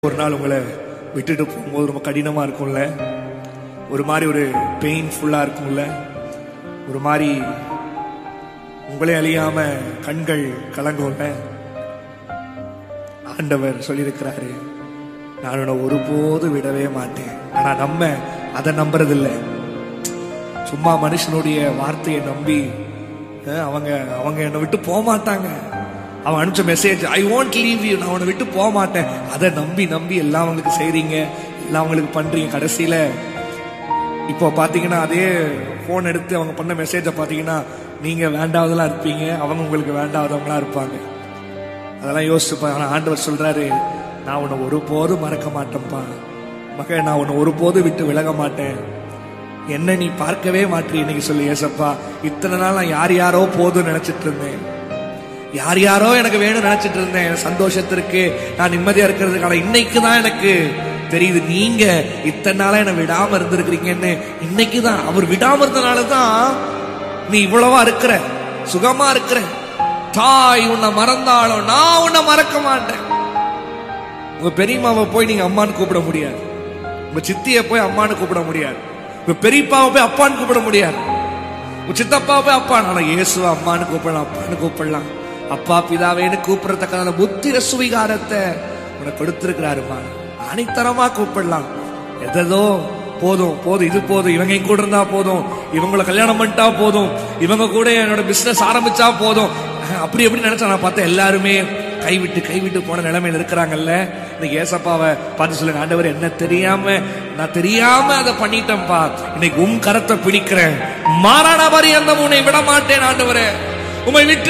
ஒரு நாள் உங்களை விட்டுட்டு போகும்போது ரொம்ப கடினமா இருக்கும்ல ஒரு மாதிரி ஒரு பெயின்ஃபுல்லா இருக்கும்ல ஒரு மாதிரி உங்களே அழியாம கண்கள் கலங்கும்ல ஆண்டவர் சொல்லியிருக்கிறாரு நான் உன்னை ஒருபோது விடவே மாட்டேன் ஆனா நம்ம அதை நம்புறதில்ல சும்மா மனுஷனுடைய வார்த்தையை நம்பி அஹ், அவங்க அவங்க என்னை விட்டு போக மாட்டாங்க அவன் அனுப்பிச்ச message I want leave you நான் உன்னை விட்டு போக மாட்டேன் அதை நம்பி நம்பி எல்லாம் அவங்களுக்கு செய்றீங்க எல்லாம் அவங்களுக்கு பண்றீங்க கடைசியில இப்போ பாத்தீங்கன்னா அதே போன் எடுத்து அவங்க பண்ண மெசேஜை பாத்தீங்கன்னா நீங்க வேண்டாவதெல்லாம் இருப்பீங்க அவங்க உங்களுக்கு வேண்டாதவங்களா இருப்பாங்க அதெல்லாம் யோசிச்சுப்பா ஆனா ஆண்டவர் சொல்றாரு நான் உன்னை ஒருபோதும் மறக்க மாட்டேன்ப்பா மகன் நான் உன்னை ஒருபோதும் விட்டு விலக மாட்டேன் என்ன நீ பார்க்கவே மாட்டீ இன்னைக்கு சொல்லி ஏசப்பா இத்தனை நாள் நான் யார் யாரோ போதும் நினைச்சிட்டு இருந்தேன் யார் யாரோ எனக்கு வேணும் நினைச்சிட்டு இருந்தேன் என் சந்தோஷத்திற்கு நான் நிம்மதியா இருக்கிறதுக்கான இன்னைக்கு தான் எனக்கு தெரியுது நீங்க இத்தனை நாளா என்னை விடாம இருந்திருக்கிறீங்கன்னு இன்னைக்கு தான் அவர் விடாம இருந்தனால தான் நீ இவ்வளவா இருக்கிற சுகமா இருக்கிற தாய் உன்னை மறந்தாலும் நான் உன்னை மறக்க மாட்டேன் உங்க பெரியம்மாவை போய் நீங்க அம்மான்னு கூப்பிட முடியாது உங்க சித்தியை போய் அம்மான்னு கூப்பிட முடியாது உங்க பெரியப்பாவை போய் அப்பான்னு கூப்பிட முடியாது உங்க சித்தப்பாவை போய் அப்பா ஆனா இயேசுவை அம்மான்னு கூப்பிடலாம் அப்பான்னு கூப்பிடலாம் அப்பா பிதாவேன்னு கூப்பிடறதுக்கான புத்திர சுவிகாரத்தை உனக்கு கொடுத்திருக்கிறாருமா அனைத்தரமா கூப்பிடலாம் எதோ போதும் போதும் இது போதும் இவங்க என் கூட இருந்தா போதும் இவங்கள கல்யாணம் பண்ணிட்டா போதும் இவங்க கூட என்னோட பிசினஸ் ஆரம்பிச்சா போதும் அப்படி எப்படி நினைச்சா நான் பார்த்தேன் எல்லாருமே கைவிட்டு கைவிட்டு போன நிலைமையில இருக்கிறாங்கல்ல இன்னைக்கு ஏசப்பாவை பார்த்து சொல்லுங்க ஆண்டவர் என்ன தெரியாம நான் தெரியாம அதை பண்ணிட்டேன்ப்பா இன்னைக்கு உம் கரத்தை பிடிக்கிறேன் மாறான மாதிரி அந்த உன்னை விட மாட்டேன் ஆண்டவரே உம்மை விட்டு